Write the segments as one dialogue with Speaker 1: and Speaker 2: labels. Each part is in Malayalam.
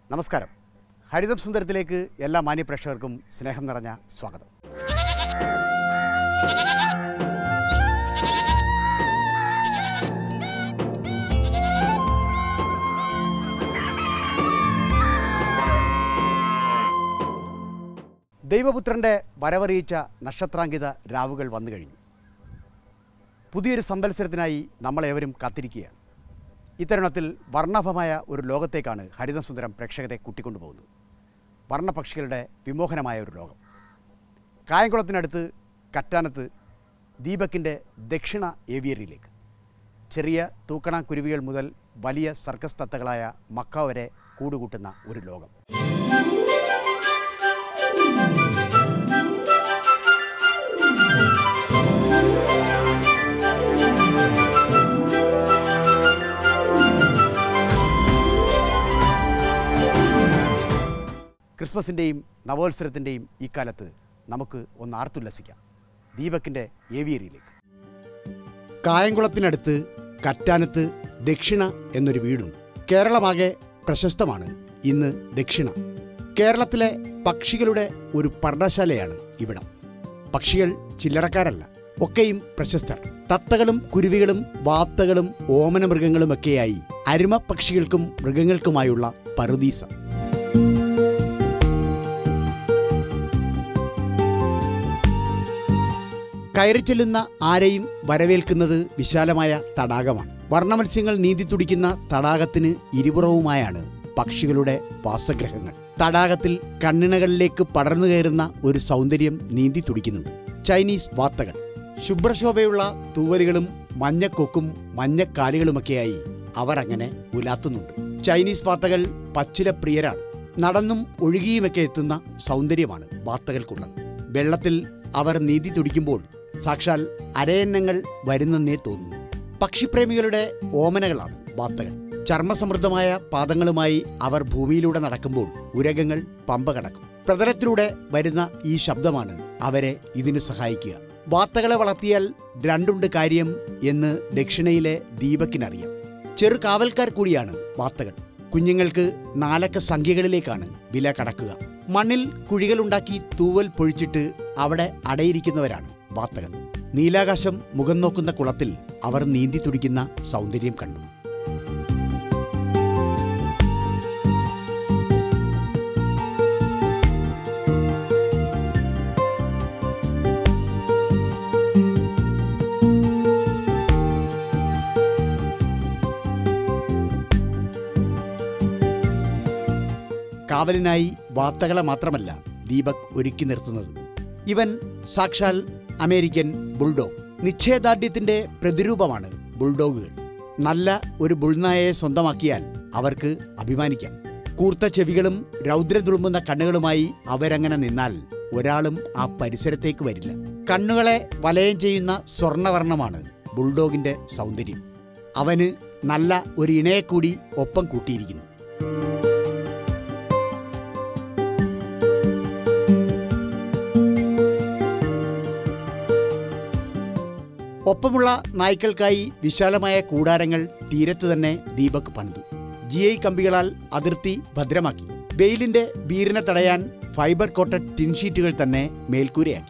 Speaker 1: നമസ്കാരം ഹരിതം സുന്ദരത്തിലേക്ക് എല്ലാ മാന്യപ്രേക്ഷകർക്കും സ്നേഹം നിറഞ്ഞ സ്വാഗതം ദൈവപുത്രൻ്റെ വരവറിയിച്ച നക്ഷത്രാങ്കിത രാവുകൾ വന്നു കഴിഞ്ഞു പുതിയൊരു സംവത്സരത്തിനായി നമ്മളേവരും കാത്തിരിക്കുകയാണ് ഇത്തരുണത്തിൽ വർണ്ണഭമായ ഒരു ലോകത്തേക്കാണ് ഹരിതം സുന്ദരം പ്രേക്ഷകരെ കൂട്ടിക്കൊണ്ടുപോകുന്നത് വർണ്ണപക്ഷികളുടെ വിമോഹനമായ ഒരു ലോകം കായംകുളത്തിനടുത്ത് കറ്റാനത്ത് ദീപക്കിൻ്റെ ദക്ഷിണ ഏവിയറിയിലേക്ക് ചെറിയ തൂക്കണ കുരുവികൾ മുതൽ വലിയ സർക്കസ് തത്തകളായ മക്ക വരെ കൂടുകൂട്ടുന്ന ഒരു ലോകം ക്രിസ്മസിൻ്റെയും നവോത്സവത്തിൻ്റെയും ഈ കാലത്ത് നമുക്ക് ഒന്ന് ആർത്തുല്ലസിക്കാം ദീപക്കിൻ്റെ ഏവിയറിയിലേക്ക് കായംകുളത്തിനടുത്ത് കറ്റാനത്ത് ദക്ഷിണ എന്നൊരു വീടുണ്ട് കേരളമാകെ പ്രശസ്തമാണ് ഇന്ന് ദക്ഷിണ കേരളത്തിലെ പക്ഷികളുടെ ഒരു പർണശാലയാണ് ഇവിടം പക്ഷികൾ ചില്ലറക്കാരല്ല ഒക്കെയും പ്രശസ്തർ തത്തകളും കുരുവികളും വാത്തകളും ഓമന മൃഗങ്ങളുമൊക്കെയായി അരുമ പക്ഷികൾക്കും മൃഗങ്ങൾക്കുമായുള്ള പറുദീസ കയറി ചെല്ലുന്ന ആരെയും വരവേൽക്കുന്നത് വിശാലമായ തടാകമാണ് വർണ്ണമത്സ്യങ്ങൾ നീന്തിത്തുടിക്കുന്ന തടാകത്തിന് ഇരുപുറവുമായാണ് പക്ഷികളുടെ വാസഗ്രഹങ്ങൾ തടാകത്തിൽ കണ്ണിണകളിലേക്ക് പടർന്നു കയറുന്ന ഒരു സൗന്ദര്യം നീന്തി തുടിക്കുന്നുണ്ട് ചൈനീസ് വാത്തകൾ ശുഭ്രശോഭയുള്ള തൂവലുകളും മഞ്ഞക്കൊക്കും മഞ്ഞക്കാലുകളുമൊക്കെയായി അവർ അങ്ങനെ ഉലാത്തുന്നുണ്ട് ചൈനീസ് വാത്തകൾ പച്ചിലപ്രിയരാണ് നടന്നും ഒഴുകിയുമൊക്കെ എത്തുന്ന സൗന്ദര്യമാണ് വാത്തകൾക്കുള്ളത് വെള്ളത്തിൽ അവർ നീന്തി തുടിക്കുമ്പോൾ സാക്ഷാൽ അരയന്നങ്ങൾ വരുന്നെന്നേ തോന്നുന്നു പക്ഷിപ്രേമികളുടെ ഓമനകളാണ് വാത്തകൾ ചർമ്മസമൃദ്ധമായ പാദങ്ങളുമായി അവർ ഭൂമിയിലൂടെ നടക്കുമ്പോൾ ഉരകങ്ങൾ പമ്പ കടക്കും പ്രതലത്തിലൂടെ വരുന്ന ഈ ശബ്ദമാണ് അവരെ ഇതിനു സഹായിക്കുക വാത്തകളെ വളർത്തിയാൽ രണ്ടുണ്ട് കാര്യം എന്ന് ദക്ഷിണയിലെ ദീപക്കിനറിയാം ചെറു കാവൽക്കാർ കൂടിയാണ് വാത്തകൾ കുഞ്ഞുങ്ങൾക്ക് നാലക്ക സംഖ്യകളിലേക്കാണ് വില കടക്കുക മണ്ണിൽ കുഴികളുണ്ടാക്കി തൂവൽ പൊഴിച്ചിട്ട് അവിടെ അടയിരിക്കുന്നവരാണ് വാത്തകൾ നീലാകാശം മുഖം നോക്കുന്ന കുളത്തിൽ അവർ നീന്തി തുടിക്കുന്ന സൗന്ദര്യം കണ്ടു കാവലിനായി വാർത്തകളെ മാത്രമല്ല ദീപക് ഒരുക്കി നിർത്തുന്നത് ഇവൻ സാക്ഷാൽ അമേരിക്കൻ ബുൾഡോഗ് നിശ്ചയദാർഢ്യത്തിന്റെ പ്രതിരൂപമാണ് ബുൾഡോഗുകൾ നല്ല ഒരു ബുൾനായയെ സ്വന്തമാക്കിയാൽ അവർക്ക് അഭിമാനിക്കാം കൂർത്ത ചെവികളും രൗദ്രം തുളുമ്പുന്ന കണ്ണുകളുമായി അവരങ്ങനെ നിന്നാൽ ഒരാളും ആ പരിസരത്തേക്ക് വരില്ല കണ്ണുകളെ വലയം ചെയ്യുന്ന സ്വർണവർണ്ണമാണ് ബുൾഡോഗിന്റെ സൗന്ദര്യം അവന് നല്ല ഒരു ഇണയെ കൂടി ഒപ്പം കൂട്ടിയിരിക്കുന്നു ഒപ്പമുള്ള നായ്ക്കൾക്കായി വിശാലമായ കൂടാരങ്ങൾ തീരത്തു തന്നെ ദീപക് പണിതു ജി ഐ കമ്പികളാൽ അതിർത്തി ഭദ്രമാക്കി വെയിലിന്റെ വീരിനെ തടയാൻ ഫൈബർ കോട്ടഡ് ടിൻഷീറ്റുകൾ തന്നെ മേൽക്കൂരയാക്കി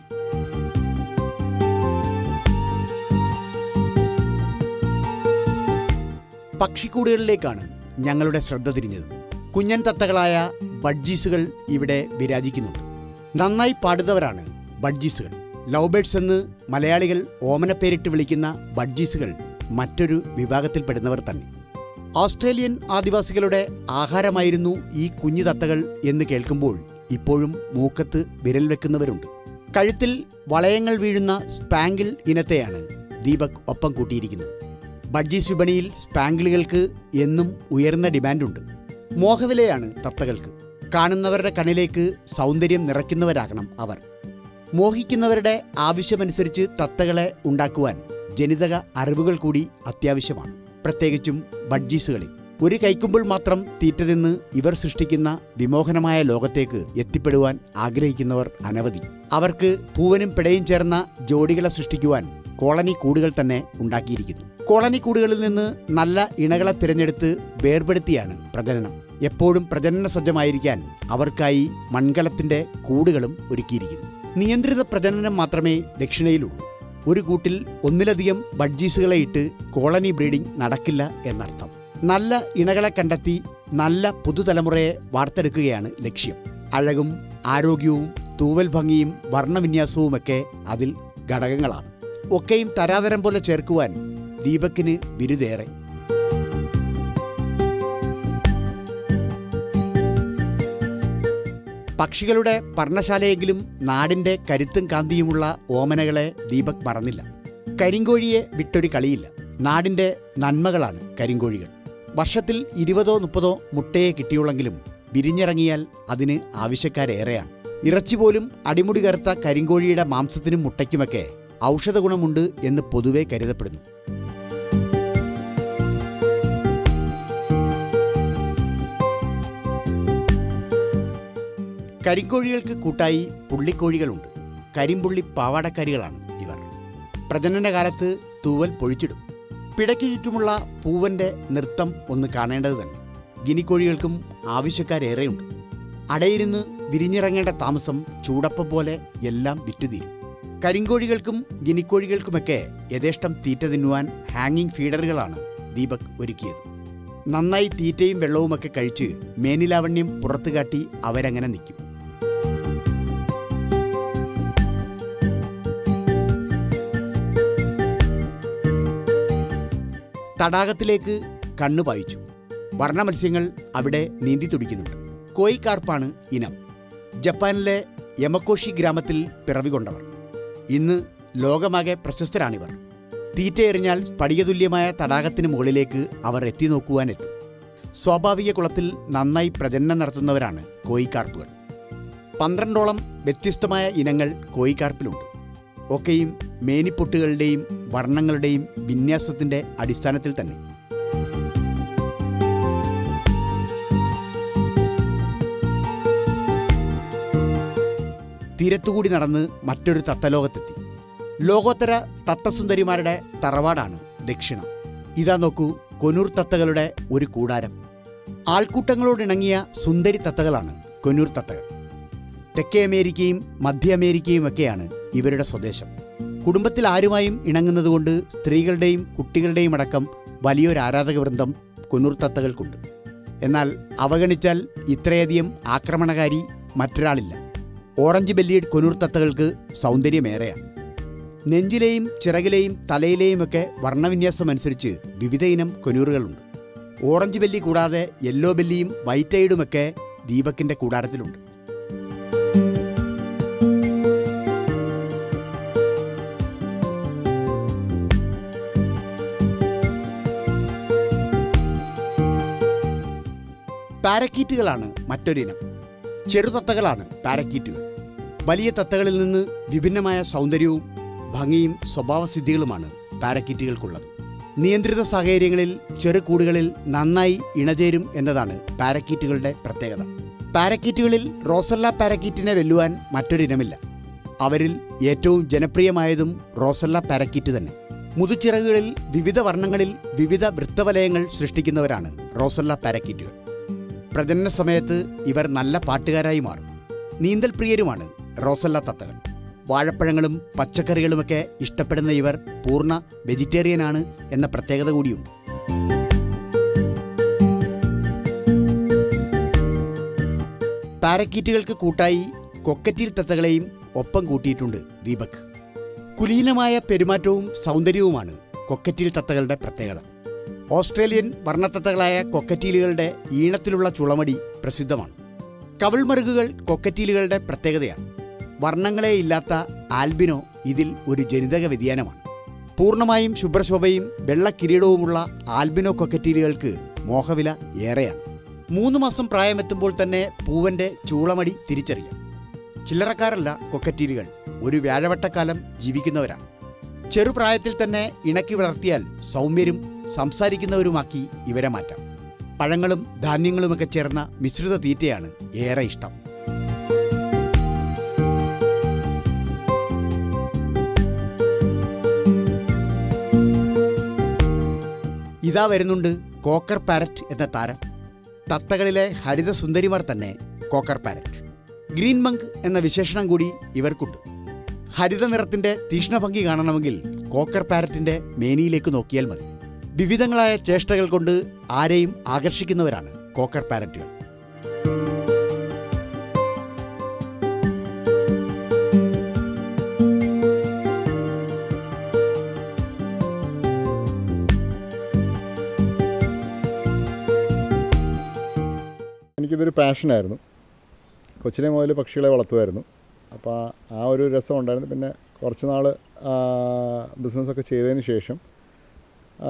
Speaker 1: പക്ഷിക്കൂടുകളിലേക്കാണ് ഞങ്ങളുടെ ശ്രദ്ധ തിരിഞ്ഞത് കുഞ്ഞൻ തത്തകളായ ബഡ്ജീസുകൾ ഇവിടെ വിരാജിക്കുന്നുണ്ട് നന്നായി പാടുന്നവരാണ് ബഡ്ജീസുകൾ ലവ് ബേഡ്സ് എന്ന് മലയാളികൾ ഓമനപ്പേരിട്ട് വിളിക്കുന്ന ബഡ്ജീസുകൾ മറ്റൊരു വിഭാഗത്തിൽപ്പെടുന്നവർ തന്നെ ഓസ്ട്രേലിയൻ ആദിവാസികളുടെ ആഹാരമായിരുന്നു ഈ കുഞ്ഞു തത്തകൾ എന്ന് കേൾക്കുമ്പോൾ ഇപ്പോഴും മൂക്കത്ത് വിരൽ വെക്കുന്നവരുണ്ട് കഴുത്തിൽ വളയങ്ങൾ വീഴുന്ന സ്പാങ്കിൾ ഇനത്തെയാണ് ദീപക് ഒപ്പം കൂട്ടിയിരിക്കുന്നത് ബഡ്ജീസ് വിപണിയിൽ സ്പാങ്കിളുകൾക്ക് എന്നും ഉയർന്ന ഡിമാൻഡുണ്ട് മോഹവിലയാണ് തത്തകൾക്ക് കാണുന്നവരുടെ കണ്ണിലേക്ക് സൗന്ദര്യം നിറയ്ക്കുന്നവരാകണം അവർ മോഹിക്കുന്നവരുടെ ആവശ്യമനുസരിച്ച് തത്തകളെ ഉണ്ടാക്കുവാൻ ജനിതക അറിവുകൾ കൂടി അത്യാവശ്യമാണ് പ്രത്യേകിച്ചും ബഡ്ജീസുകളിൽ ഒരു കൈക്കുമ്പോൾ മാത്രം തീറ്റ നിന്ന് ഇവർ സൃഷ്ടിക്കുന്ന വിമോഹനമായ ലോകത്തേക്ക് എത്തിപ്പെടുവാൻ ആഗ്രഹിക്കുന്നവർ അനവധി അവർക്ക് പൂവനും പിടയും ചേർന്ന ജോഡികളെ സൃഷ്ടിക്കുവാൻ കോളനി കൂടുകൾ തന്നെ ഉണ്ടാക്കിയിരിക്കുന്നു കോളനി കൂടുകളിൽ നിന്ന് നല്ല ഇണകളെ തിരഞ്ഞെടുത്ത് വേർപെടുത്തിയാണ് പ്രജനനം എപ്പോഴും പ്രജനന സജ്ജമായിരിക്കാൻ അവർക്കായി മൺകലത്തിന്റെ കൂടുകളും ഒരുക്കിയിരിക്കുന്നു നിയന്ത്രിത പ്രജനനം മാത്രമേ ദക്ഷിണയിലുള്ളൂ ഒരു കൂട്ടിൽ ഒന്നിലധികം ബഡ്ജീസുകളെ ഇട്ട് കോളനി ബ്രീഡിംഗ് നടക്കില്ല എന്നർത്ഥം നല്ല ഇണകളെ കണ്ടെത്തി നല്ല പുതുതലമുറയെ വാർത്തെടുക്കുകയാണ് ലക്ഷ്യം അഴകും ആരോഗ്യവും തൂവൽ ഭംഗിയും വർണ്ണവിന്യാസവുമൊക്കെ അതിൽ ഘടകങ്ങളാണ് ഒക്കെയും തരാതരം പോലെ ചേർക്കുവാൻ ദീപക്കിന് ബിരുദേറെ പക്ഷികളുടെ പർണശാലയെങ്കിലും നാടിന്റെ കരുത്തും കാന്തിയുമുള്ള ഓമനകളെ ദീപക് മറന്നില്ല കരിങ്കോഴിയെ വിട്ടൊരു കളിയില്ല നാടിന്റെ നന്മകളാണ് കരിങ്കോഴികൾ വർഷത്തിൽ ഇരുപതോ മുപ്പതോ മുട്ടയെ കിട്ടിയുള്ളെങ്കിലും വിരിഞ്ഞിറങ്ങിയാൽ അതിന് ആവശ്യക്കാരേറെയാണ് ഇറച്ചി പോലും അടിമുടി കറുത്ത കരിങ്കോഴിയുടെ മാംസത്തിനും മുട്ടയ്ക്കുമൊക്കെ ഔഷധ ഗുണമുണ്ട് എന്ന് പൊതുവെ കരുതപ്പെടുന്നു കരിങ്കോഴികൾക്ക് കൂട്ടായി പുള്ളിക്കോഴികളുണ്ട് കരിമ്പുള്ളി പാവാടക്കാരികളാണ് ഇവർ പ്രജനനകാലത്ത് തൂവൽ പൊഴിച്ചിടും പിടയ്ക്ക് ചുറ്റുമുള്ള പൂവന്റെ നൃത്തം ഒന്ന് കാണേണ്ടത് തന്നെ ഗിനിക്കോഴികൾക്കും ആവശ്യക്കാരേറെയുണ്ട് അടയിരുന്ന് വിരിഞ്ഞിറങ്ങേണ്ട താമസം ചൂടപ്പം പോലെ എല്ലാം വിറ്റുതീരും കരിങ്കോഴികൾക്കും ഗിനിക്കോഴികൾക്കുമൊക്കെ യഥേഷ്ടം തീറ്റ തിന്നുവാൻ ഹാങ്ങിങ് ഫീഡറുകളാണ് ദീപക് ഒരുക്കിയത് നന്നായി തീറ്റയും വെള്ളവുമൊക്കെ കഴിച്ച് മേനിലാവണ്യം പുറത്തു കാട്ടി അവരങ്ങനെ നിൽക്കും തടാകത്തിലേക്ക് കണ്ണു പായിച്ചു വർണ്ണ മത്സ്യങ്ങൾ അവിടെ നീന്തി തുടിക്കുന്നുണ്ട് കോയി കാർപ്പാണ് ഇനം ജപ്പാനിലെ യമക്കോഷി ഗ്രാമത്തിൽ പിറവികൊണ്ടവർ ഇന്ന് ലോകമാകെ പ്രശസ്തരാണിവർ തീറ്റയെറിഞ്ഞാൽ സ്ഫടികതുല്യമായ തടാകത്തിന് മുകളിലേക്ക് അവർ എത്തി നോക്കുവാനെത്തും സ്വാഭാവിക കുളത്തിൽ നന്നായി പ്രജനനം നടത്തുന്നവരാണ് കോയിക്കാർപ്പുകൾ പന്ത്രണ്ടോളം വ്യത്യസ്തമായ ഇനങ്ങൾ കോയിക്കാർപ്പിലുണ്ട് ഒക്കെയും മേനിപ്പൊട്ടുകളുടെയും വർണ്ണങ്ങളുടെയും വിന്യാസത്തിന്റെ അടിസ്ഥാനത്തിൽ തന്നെ തീരത്തുകൂടി നടന്ന് മറ്റൊരു തത്തലോകത്തെത്തി ലോകോത്തര തത്തസുന്ദരിമാരുടെ തറവാടാണ് ദക്ഷിണ ഇതാ നോക്കൂ കൊനൂർ തത്തകളുടെ ഒരു കൂടാരം ആൾക്കൂട്ടങ്ങളോടിണങ്ങിയ സുന്ദരി തത്തകളാണ് കൊനൂർ തത്തകൾ തെക്കേ അമേരിക്കയും മധ്യ അമേരിക്കയും ഒക്കെയാണ് ഇവരുടെ സ്വദേശം കുടുംബത്തിൽ ആരുമായും ഇണങ്ങുന്നതുകൊണ്ട് സ്ത്രീകളുടെയും കുട്ടികളുടെയും അടക്കം വലിയൊരു ആരാധക വൃന്ദം കൊനൂർ തത്തകൾക്കുണ്ട് എന്നാൽ അവഗണിച്ചാൽ ഇത്രയധികം ആക്രമണകാരി മറ്റൊരാളില്ല ഓറഞ്ച് ബെല്ലിയഡ് കൊനൂർ തത്തകൾക്ക് സൗന്ദര്യമേറെയാണ് നെഞ്ചിലെയും ചിറകിലെയും തലയിലെയും ഒക്കെ വർണ്ണവിന്യാസം അനുസരിച്ച് വിവിധ ഇനം കൊനൂറുകളുണ്ട് ഓറഞ്ച് ബെല്ലി കൂടാതെ യെല്ലോ ബെല്ലിയും വൈറ്റ് ഐഡുമൊക്കെ ദീപക്കിന്റെ കൂടാരത്തിലുണ്ട് പാരക്കീറ്റുകളാണ് മറ്റൊരിനം ചെറുതത്തകളാണ് പാരക്കീറ്റുകൾ വലിയ തത്തകളിൽ നിന്ന് വിഭിന്നമായ സൗന്ദര്യവും ഭംഗിയും സ്വഭാവസിദ്ധികളുമാണ് പാരക്കീറ്റുകൾക്കുള്ളത് നിയന്ത്രിത സാഹചര്യങ്ങളിൽ ചെറുകൂടുകളിൽ നന്നായി ഇണചേരും എന്നതാണ് പാരക്കീറ്റുകളുടെ പ്രത്യേകത പാരക്കീറ്റുകളിൽ റോസല്ല പാരക്കീറ്റിനെ വെല്ലുവാൻ മറ്റൊരിനമില്ല അവരിൽ ഏറ്റവും ജനപ്രിയമായതും റോസല്ല പാരക്കീറ്റ് തന്നെ മുതുച്ചിറകുകളിൽ വിവിധ വർണ്ണങ്ങളിൽ വിവിധ വൃത്തവലയങ്ങൾ സൃഷ്ടിക്കുന്നവരാണ് റോസല്ല പാരക്കീറ്റുകൾ പ്രജനന സമയത്ത് ഇവർ നല്ല പാട്ടുകാരായി മാറും നീന്തൽ പ്രിയരുമാണ് റോസല്ല തത്തകൾ വാഴപ്പഴങ്ങളും പച്ചക്കറികളുമൊക്കെ ഇഷ്ടപ്പെടുന്ന ഇവർ പൂർണ്ണ വെജിറ്റേറിയനാണ് എന്ന പ്രത്യേകത കൂടിയുണ്ട് പാരക്കീറ്റുകൾക്ക് കൂട്ടായി കൊക്കറ്റീൽ തത്തകളെയും ഒപ്പം കൂട്ടിയിട്ടുണ്ട് ദീപക് കുലീനമായ പെരുമാറ്റവും സൗന്ദര്യവുമാണ് കൊക്കറ്റീൽ തത്തകളുടെ പ്രത്യേകത ഓസ്ട്രേലിയൻ വർണ്ണത്തത്തകളായ കൊക്കറ്റീലുകളുടെ ഈണത്തിലുള്ള ചുളമടി പ്രസിദ്ധമാണ് കവിൾമറുകുകൾ കൊക്കറ്റീലുകളുടെ പ്രത്യേകതയാണ് വർണ്ണങ്ങളെ ഇല്ലാത്ത ആൽബിനോ ഇതിൽ ഒരു ജനിതക വ്യതിയാനമാണ് പൂർണ്ണമായും ശുഭ്രശോഭയും വെള്ളക്കിരീടവുമുള്ള ആൽബിനോ കൊക്കറ്റീലുകൾക്ക് മോഹവില ഏറെയാണ് മൂന്ന് മാസം പ്രായമെത്തുമ്പോൾ തന്നെ പൂവന്റെ ചൂളമടി തിരിച്ചറിയാം ചില്ലറക്കാരല്ല കൊക്കറ്റീലുകൾ ഒരു വ്യാഴവട്ടക്കാലം ജീവിക്കുന്നവരാണ് ചെറുപ്രായത്തിൽ തന്നെ ഇണക്കി വളർത്തിയാൽ സൗമ്യരും സംസാരിക്കുന്നവരുമാക്കി ഇവരെ മാറ്റാം പഴങ്ങളും ധാന്യങ്ങളുമൊക്കെ ചേർന്ന മിശ്രിത തീറ്റയാണ് ഏറെ ഇഷ്ടം ഇതാ വരുന്നുണ്ട് കോക്കർ പാരറ്റ് എന്ന താരം തത്തകളിലെ ഹരിത സുന്ദരിമാർ തന്നെ കോക്കർ പാരറ്റ് ഗ്രീൻ മങ്ക് എന്ന വിശേഷണം കൂടി ഇവർക്കുണ്ട് ഹരിത നിറത്തിന്റെ തീക്ഷ്ണഭംഗി കാണണമെങ്കിൽ കോക്കർ പാരറ്റിന്റെ മേനിയിലേക്ക് നോക്കിയാൽ മതി വിവിധങ്ങളായ ചേഷ്ടകൾ കൊണ്ട് ആരെയും ആകർഷിക്കുന്നവരാണ് കോക്കർ പാരറ്റുകൾ
Speaker 2: എനിക്കിതൊരു പാഷനായിരുന്നു കൊച്ചിലെ മുതൽ പക്ഷികളെ വളർത്തുമായിരുന്നു അപ്പോൾ ആ- ആ ഒരു രസം ഉണ്ടായിരുന്നു പിന്നെ കുറച്ച് നാൾ ബിസിനസ്സൊക്കെ ചെയ്തതിന് ശേഷം ആ,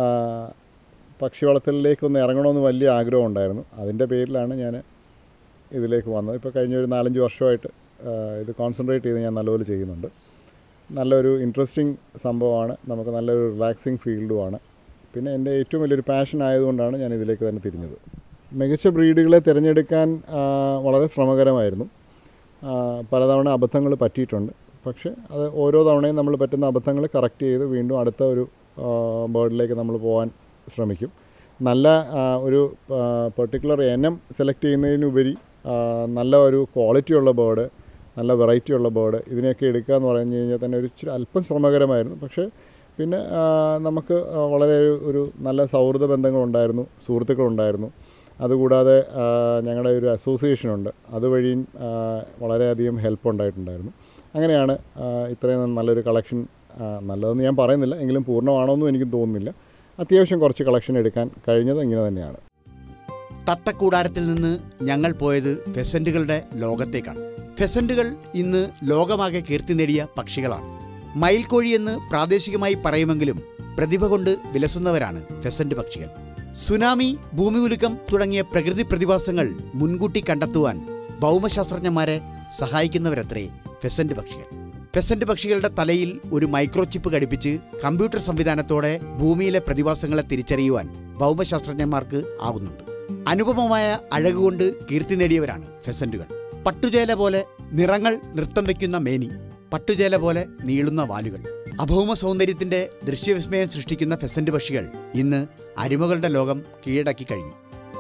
Speaker 2: പക്ഷി വളർത്തലിലേക്ക് ഒന്ന് ഇറങ്ങണമെന്ന് വലിയ ആഗ്രഹം ഉണ്ടായിരുന്നു അതിൻ്റെ പേരിലാണ് ഞാൻ ഇതിലേക്ക് വന്നത് ഇപ്പോൾ കഴിഞ്ഞ ഒരു നാലഞ്ച് വർഷമായിട്ട് ആ, ഇത് കോൺസെൻട്രേറ്റ് ചെയ്ത് ഞാൻ നല്ലപോലെ ചെയ്യുന്നുണ്ട് നല്ലൊരു ഇൻട്രസ്റ്റിംഗ് സംഭവമാണ് നമുക്ക് നല്ലൊരു റിലാക്സിങ് ഫീൽഡുമാണ് പിന്നെ എൻ്റെ ഏറ്റവും വലിയൊരു പാഷൻ ആയതുകൊണ്ടാണ് ഞാൻ ഇതിലേക്ക് തന്നെ തിരിഞ്ഞത് മികച്ച ബ്രീഡുകളെ തിരഞ്ഞെടുക്കാൻ ആ, വളരെ ശ്രമകരമായിരുന്നു ആ, പലതവണ അബദ്ധങ്ങൾ പറ്റിയിട്ടുണ്ട് പക്ഷേ അത് ഓരോ തവണയും നമ്മൾ പറ്റുന്ന അബദ്ധങ്ങൾ കറക്റ്റ് ചെയ്ത് വീണ്ടും അടുത്ത ഒരു ബേർഡിലേക്ക് നമ്മൾ പോകാൻ ശ്രമിക്കും നല്ല ആ, ഒരു പെർട്ടിക്കുലർ എനം സെലക്ട് ചെയ്യുന്നതിനുപരി ആ, നല്ല ഒരു ക്വാളിറ്റിയുള്ള ബേർഡ് നല്ല വെറൈറ്റി ഉള്ള ബേർഡ് ഇതിനെയൊക്കെ എടുക്കുക എന്ന് പറഞ്ഞു കഴിഞ്ഞാൽ തന്നെ ഒരു ഇച്ചിരി അല്പം ശ്രമകരമായിരുന്നു പക്ഷേ പിന്നെ ആ, നമുക്ക് ആ, വളരെ ഒരു- ഒരു നല്ല സൗഹൃദ ബന്ധങ്ങളുണ്ടായിരുന്നു സുഹൃത്തുക്കളുണ്ടായിരുന്നു അതുകൂടാതെ ആ, ഞങ്ങളുടെ ഒരു അസോസിയേഷനുണ്ട് അതുവഴിയും ആ, വളരെയധികം ഹെൽപ്പ് ഉണ്ടായിട്ടുണ്ടായിരുന്നു അങ്ങനെയാണ് ആ, ഇത്രയും നല്ലൊരു കളക്ഷൻ നല്ലതെന്ന് ഞാൻ പറയുന്നില്ല എങ്കിലും പൂർണ്ണമാണോന്നും എനിക്ക് തോന്നുന്നില്ല അത്യാവശ്യം കുറച്ച് കളക്ഷൻ എടുക്കാൻ കഴിഞ്ഞത് ഇങ്ങനെ തന്നെയാണ്
Speaker 1: തത്തക്കൂടാരത്തിൽ നിന്ന് ഞങ്ങൾ പോയത് ഫെസന്റുകളുടെ ലോകത്തേക്കാണ് ഫെസന്റുകൾ ഇന്ന് ലോകമാകെ കീർത്തി നേടിയ പക്ഷികളാണ് മയിൽക്കോഴി എന്ന് പ്രാദേശികമായി പറയുമെങ്കിലും പ്രതിഭ കൊണ്ട് വിലസുന്നവരാണ് ഫെസന്റ് പക്ഷികൾ സുനാമി ഭൂമികുലുക്കം തുടങ്ങിയ പ്രകൃതി പ്രതിഭാസങ്ങൾ മുൻകൂട്ടി കണ്ടെത്തുവാൻ ഭൗമശാസ്ത്രജ്ഞന്മാരെ സഹായിക്കുന്നവരത്രേ ഫെസന്റ് പക്ഷികൾ ഫെസന്റ് പക്ഷികളുടെ തലയിൽ ഒരു മൈക്രോചിപ്പ് ഘടിപ്പിച്ച് കമ്പ്യൂട്ടർ സംവിധാനത്തോടെ ഭൂമിയിലെ പ്രതിഭാസങ്ങളെ തിരിച്ചറിയുവാൻ ഭൗമശാസ്ത്രജ്ഞന്മാർക്ക് ആകുന്നുണ്ട് അനുപമമായ അഴകുകൊണ്ട് കീർത്തി നേടിയവരാണ് ഫെസന്റുകൾ പട്ടുചേല പോലെ നിറങ്ങൾ നൃത്തം വയ്ക്കുന്ന മേനി പട്ടുചേല പോലെ നീളുന്ന വാലുകൾ അഭൗമ സൗന്ദര്യത്തിന്റെ ദൃശ്യവിസ്മയം സൃഷ്ടിക്കുന്ന ഫെസന്റ് പക്ഷികൾ ഇന്ന് അരിമകളുടെ ലോകം കീഴടക്കി കഴിഞ്ഞു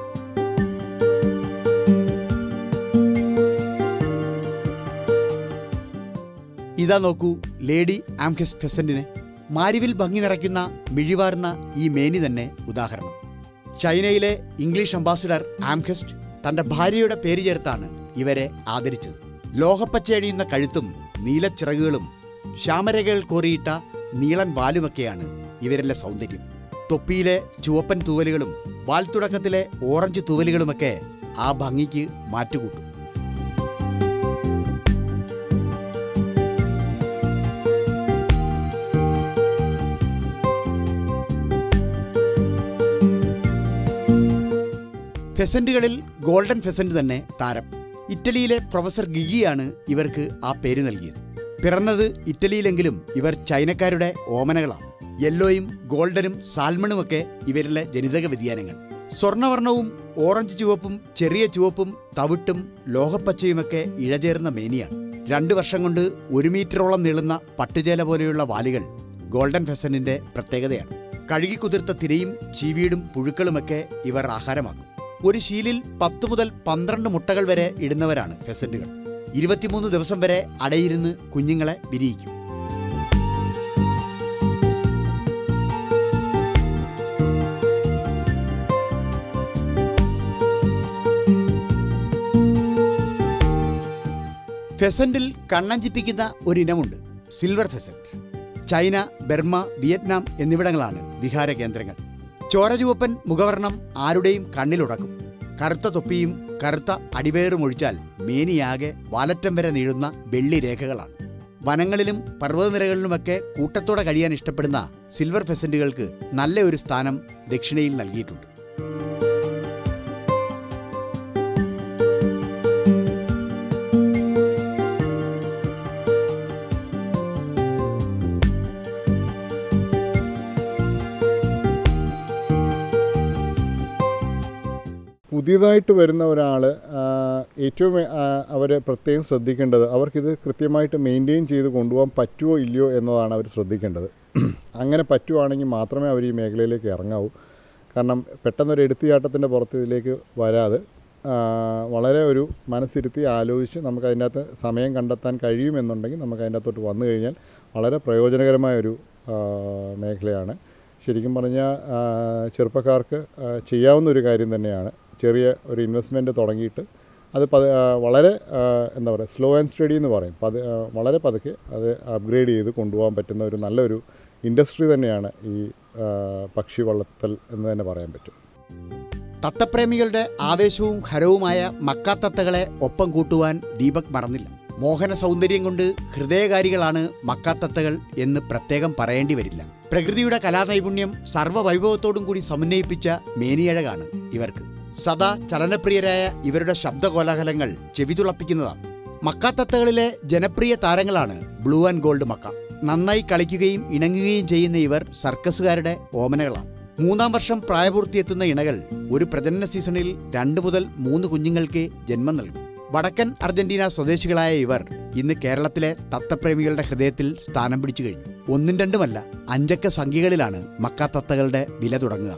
Speaker 1: ഇതാ നോക്കൂ ലേഡി ആംകസ് ഫെസന്റിനെ മാരിവിൽ ഭംഗി നിറയ്ക്കുന്ന മിഴിവാർന്ന ഈ മേനി തന്നെ ഉദാഹരണം ചൈനയിലെ ഇംഗ്ലീഷ് അംബാസിഡർ ആംകസ്റ്റ് തന്റെ ഭാര്യയുടെ പേര് ചേർത്താണ് ഇവരെ ആദരിച്ചത് ലോഹപ്പച്ചയണിയുന്ന കഴുത്തും നീലച്ചിറകുകളും ശ്യാമരകൾ കോറിയിട്ട നീളൻ വാലുമൊക്കെയാണ് ഇവരിലെ സൗന്ദര്യം തൊപ്പിയിലെ ചുവപ്പൻ തൂവലുകളും വാൽത്തുടക്കത്തിലെ ഓറഞ്ച് തൂവലുകളുമൊക്കെ ആ ഭംഗിക്ക് മാറ്റുകൂട്ടും ഫെസന്റുകളിൽ ഗോൾഡൻ ഫെസന്റ് തന്നെ താരം ഇറ്റലിയിലെ പ്രൊഫസർ ഗിഗിയാണ് ഇവർക്ക് ആ പേര് നൽകിയത് പിറന്നത് ഇറ്റലിയിലെങ്കിലും ഇവർ ചൈനക്കാരുടെ ഓമനകളാണ് യെല്ലോയും ഗോൾഡനും സാൽമണുമൊക്കെ ഇവരിലെ ജനിതക വ്യതിയാനങ്ങൾ സ്വർണ്ണവർണ്ണവും ഓറഞ്ച് ചുവപ്പും ചെറിയ ചുവപ്പും തവിട്ടും ലോഹപ്പച്ചയുമൊക്കെ ഇഴചേർന്ന മേനിയാണ് രണ്ടു വർഷം കൊണ്ട് ഒരു മീറ്ററോളം നീളുന്ന പട്ടുചേല പോലെയുള്ള വാലുകൾ ഗോൾഡൻ ഫെസന്റിന്റെ പ്രത്യേകതയാണ് കഴുകി കുതിർത്ത തിരയും ചീവീടും പുഴുക്കളുമൊക്കെ ഇവർ ആഹാരമാക്കും ഒരു ശീലിൽ പത്ത് മുതൽ പന്ത്രണ്ട് മുട്ടകൾ വരെ ഇടുന്നവരാണ് ഫെസന്റുകൾ ഇരുപത്തിമൂന്ന് ദിവസം വരെ അടയിരുന്ന് കുഞ്ഞുങ്ങളെ വിരിയിക്കും ഫെസന്റിൽ കണ്ണഞ്ചിപ്പിക്കുന്ന ഒരിനമുണ്ട് silver pheasant China Burma Vietnam എന്നിവിടങ്ങളാണ് വിഹാര കേന്ദ്രങ്ങൾ ചോരചുവപ്പൻ മുഖവർണം ആരുടെയും കണ്ണിലുടക്കും കറുത്ത തൊപ്പിയും കറുത്ത അടിവേറും ഒഴിച്ചാൽ മേനിയാകെ വാലറ്റം വരെ നീളുന്ന വെള്ളി രേഖകളാണ് വനങ്ങളിലും പർവ്വതനിരകളിലുമൊക്കെ കൂട്ടത്തോടെ കഴിയാൻ ഇഷ്ടപ്പെടുന്ന സിൽവർ ഫെസന്റുകൾക്ക് നല്ല ഒരു സ്ഥാനം ദക്ഷിണയിൽ നൽകിയിട്ടുണ്ട്
Speaker 2: പുതിയതായിട്ട് വരുന്ന ഒരാൾ ഏറ്റവും അവർ പ്രത്യേകം ശ്രദ്ധിക്കേണ്ടത് അവർക്കിത് കൃത്യമായിട്ട് മെയിൻറ്റെയിൻ ചെയ്ത് കൊണ്ടുപോകാൻ പറ്റുമോ ഇല്ലയോ എന്നതാണ് അവർ ശ്രദ്ധിക്കേണ്ടത് അങ്ങനെ പറ്റുവാണെങ്കിൽ മാത്രമേ അവർ ഈ മേഖലയിലേക്ക് ഇറങ്ങാവൂ കാരണം പെട്ടെന്നൊരു എടുത്തുചാട്ടത്തിൻ്റെ പുറത്ത് ഇതിലേക്ക് വരാതെ ആ, വളരെ ഒരു മനസ്സിരുത്തി ആലോചിച്ച് നമുക്ക് അതിൻ്റെ അകത്ത് സമയം കണ്ടെത്താൻ കഴിയുമെന്നുണ്ടെങ്കിൽ നമുക്ക് അതിൻ്റെ അകത്തോട്ട് വന്നു കഴിഞ്ഞാൽ വളരെ പ്രയോജനകരമായ ഒരു ആ, മേഖലയാണ് ശരിക്കും പറഞ്ഞാൽ ആ, ചെറുപ്പക്കാർക്ക് ആ, ചെയ്യാവുന്ന ഒരു കാര്യം തന്നെയാണ് ചെറിയ ഒരു ഇൻവെസ്റ്റ്മെൻറ്റ് തുടങ്ങിയിട്ട് അത് പത് ആ, വളരെ ആ, എന്താ പറയുക സ്ലോ ആൻഡ് സ്റ്റഡി എന്ന് പറയും പത് ആ, വളരെ പതുക്കെ അത് അപ്ഗ്രേഡ് ചെയ്ത് കൊണ്ടുപോകാൻ പറ്റുന്ന ഒരു നല്ലൊരു ഇൻഡസ്ട്രി തന്നെയാണ് ഈ ആ, പക്ഷി വളർത്തൽ എന്ന് തന്നെ പറയാൻ പറ്റും
Speaker 1: തത്തപ്രേമികളുടെ ആവേശവും ഹരവുമായ മക്കാത്തത്തകളെ ഒപ്പം കൂട്ടുവാൻ ദീപക് മറന്നില്ല മോഹന സൗന്ദര്യം കൊണ്ട് ഹൃദയകാരികളാണ് മക്കാത്തത്തകൾ എന്ന് പ്രത്യേകം പറയേണ്ടി വരില്ല പ്രകൃതിയുടെ കലാനൈപുണ്യം സർവ്വവൈഭവത്തോടും കൂടി സമന്വയിപ്പിച്ച മേനിയഴകാണ് ഇവർക്ക് സദാ ചലനപ്രിയരായ ഇവരുടെ ശബ്ദകോലാഹലങ്ങൾ ചെവിതുളപ്പിക്കുന്നതാണ് മക്കാത്തത്തകളിലെ ജനപ്രിയ താരങ്ങളാണ് ബ്ലൂ ആൻഡ് ഗോൾഡ് മക്ക നന്നായി കളിക്കുകയും ഇണങ്ങുകയും ചെയ്യുന്ന ഇവർ സർക്കസുകാരുടെ ഓമനകളാണ് മൂന്നാം വർഷം പ്രായപൂർത്തിയെത്തുന്ന ഇണകൾ ഒരു പ്രജനന സീസണിൽ രണ്ട് മുതൽ മൂന്ന് കുഞ്ഞുങ്ങൾക്ക് ജന്മം നൽകും വടക്കൻ അർജന്റീന സ്വദേശികളായ ഇവർ ഇന്ന് കേരളത്തിലെ തത്തപ്രേമികളുടെ ഹൃദയത്തിൽ സ്ഥാനം പിടിച്ചു കഴിഞ്ഞു ഒന്നും രണ്ടുമല്ല അഞ്ചക്ക സംഖ്യകളിലാണ് മക്കാത്തത്തകളുടെ വില തുടങ്ങുക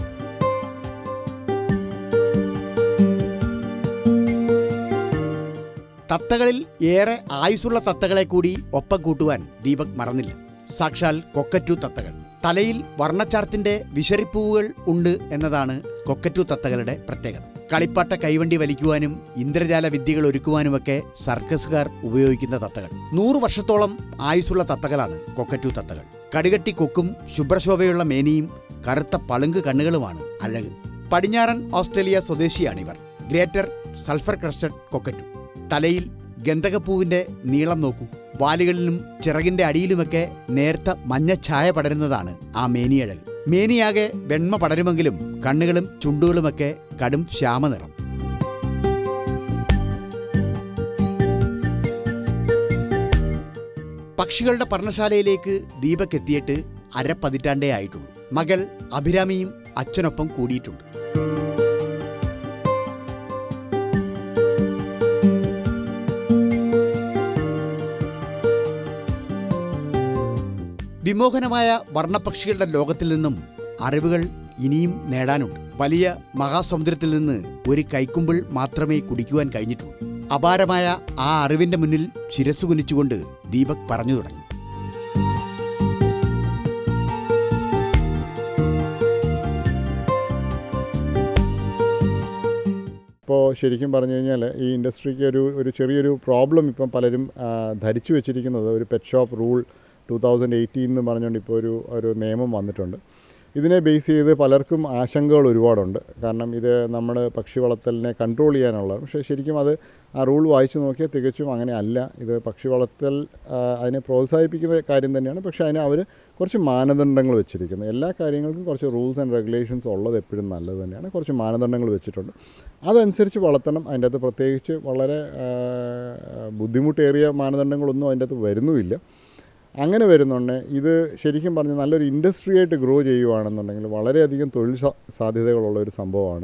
Speaker 1: തത്തകളിൽ ഏറെ ആയുസുള്ള തത്തകളെ കൂടി ഒപ്പം കൂട്ടുവാൻ ദീപക് മറന്നില്ല സാക്ഷാൽ കൊക്കറ്റു തത്തകൾ തലയിൽ വർണ്ണച്ചാർത്തിന്റെ വിശറിപ്പൂവുകൾ ഉണ്ട് എന്നതാണ് കൊക്കറ്റു തത്തകളുടെ പ്രത്യേകത കളിപ്പാട്ട കൈവണ്ടി വലിക്കുവാനും ഇന്ദ്രജാല വിദ്യകൾ ഒരുക്കുവാനുമൊക്കെ സർക്കസുകാർ ഉപയോഗിക്കുന്ന തത്തകൾ നൂറു വർഷത്തോളം ആയുസുള്ള തത്തകളാണ് കൊക്കറ്റു തത്തകൾ കടുകട്ടി കൊക്കും ശുഭ്രശോഭയുള്ള മേനിയും കറുത്ത പളുങ്ക് കണ്ണുകളുമാണ് അഴക് പടിഞ്ഞാറൻ ഓസ്ട്രേലിയ സ്വദേശിയാണിവർ ഗ്രേറ്റർ സൾഫർ ക്രസ്റ്റഡ് കൊക്കറ്റു തലയിൽ ഗന്ധകപ്പൂവിന്റെ നീളം നോക്കൂ വാലുകളിലും ചിറകിന്റെ അടിയിലുമൊക്കെ നേർത്ത മഞ്ഞ ഛായ പടരുന്നതാണ് ആ മേനിയഴക് മേനിയാകെ വെണ്മ പടരുമെങ്കിലും കണ്ണുകളും ചുണ്ടുകളുമൊക്കെ കടും ശ്യാമനിറം പക്ഷികളുടെ പർണശാലയിലേക്ക് ദീപക് എത്തിയിട്ട് അരപ്പതിറ്റാണ്ടേ ആയിട്ടുള്ളൂ മകൾ അഭിരാമിയും അച്ഛനൊപ്പം കൂടിയിട്ടുണ്ട് വിമോഹനമായ വർണ്ണപക്ഷികളുടെ ലോകത്തിൽ നിന്നും അറിവുകൾ ഇനിയും നേടാനുണ്ട് വലിയ മഹാസമുദ്രത്തിൽ നിന്ന് ഒരു കൈക്കുമ്പിൾ മാത്രമേ കുടിക്കുവാൻ കഴിഞ്ഞിട്ടുള്ളൂ അപാരമായ ആ അറിവിന്റെ മുന്നിൽ ശിരസ് കുനിച്ചുകൊണ്ട് ദീപക് പറഞ്ഞു തുടങ്ങി
Speaker 2: ഇപ്പോൾ ശരിക്കും പറഞ്ഞു കഴിഞ്ഞാൽ ഈ ഇൻഡസ്ട്രിക്ക് ഒരു ഒരു ചെറിയൊരു പ്രോബ്ലം ഇപ്പം പലരും ആ, ധരിച്ചു വെച്ചിരിക്കുന്നത് ഒരു pet shop rule two thousand eighteen എന്ന് പറഞ്ഞുകൊണ്ട് ഇപ്പോൾ ഒരു ഒരു നിയമം വന്നിട്ടുണ്ട് ഇതിനെ ബേസ് ചെയ്ത് പലർക്കും ആശങ്കകൾ ഒരുപാടുണ്ട് കാരണം ഇത് നമ്മൾ പക്ഷി വളർത്തലിനെ കൺട്രോൾ ചെയ്യാനുള്ളതാണ് പക്ഷേ ശരിക്കും അത് ആ റൂൾ വായിച്ചു നോക്കിയാൽ തികച്ചും അങ്ങനെ അല്ല ഇത് പക്ഷി വളർത്തൽ ആ, അതിനെ പ്രോത്സാഹിപ്പിക്കുന്ന കാര്യം തന്നെയാണ് പക്ഷേ അതിന് അവർ കുറച്ച് മാനദണ്ഡങ്ങൾ വെച്ചിരിക്കുന്നു എല്ലാ കാര്യങ്ങൾക്കും കുറച്ച് റൂൾസ് ആൻഡ് റെഗുലേഷൻസ് ഉള്ളത് എപ്പോഴും നല്ലത് തന്നെയാണ് കുറച്ച് മാനദണ്ഡങ്ങൾ വെച്ചിട്ടുണ്ട് അതനുസരിച്ച് വളർത്തണം അതിൻ്റെ അകത്ത് പ്രത്യേകിച്ച് വളരെ ആ, ബുദ്ധിമുട്ടേറിയ മാനദണ്ഡങ്ങളൊന്നും അതിൻ്റെ അകത്ത് വരുന്നുമില്ല അങ്ങനെ വരുന്നുണ്ട് ഇത് ശരിക്കും പറഞ്ഞാൽ നല്ലൊരു ഇൻഡസ്ട്രി ആയിട്ട് ഗ്രോ ചെയ്യുവാണെന്നുണ്ടെങ്കിൽ വളരെയധികം തൊഴിൽ സാ- സാധ്യതകളുള്ള ഒരു സംഭവമാണ്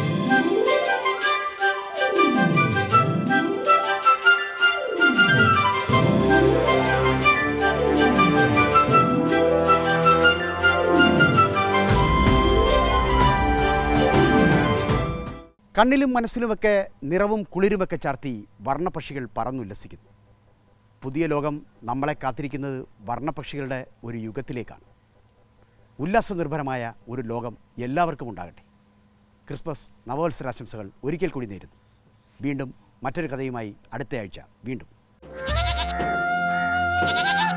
Speaker 1: കണ്ണിലും മനസ്സിലുമൊക്കെ നിറവും കുളിരുമൊക്കെ ചാർത്തി വർണ്ണപക്ഷികൾ പറന്നുല്ലസിക്കുന്നു പുതിയ ലോകം നമ്മളെ കാത്തിരിക്കുന്നത് വർണ്ണപക്ഷികളുടെ ഒരു യുഗത്തിലേക്കാണ് ഉല്ലാസനിർഭരമായ ഒരു ലോകം എല്ലാവർക്കും ഉണ്ടാകട്ടെ ക്രിസ്മസ് നവവത്സരാശംസകൾ ഒരിക്കൽ കൂടി നേരുന്നു വീണ്ടും മറ്റൊരു കഥയുമായി അടുത്ത ആഴ്ച വീണ്ടും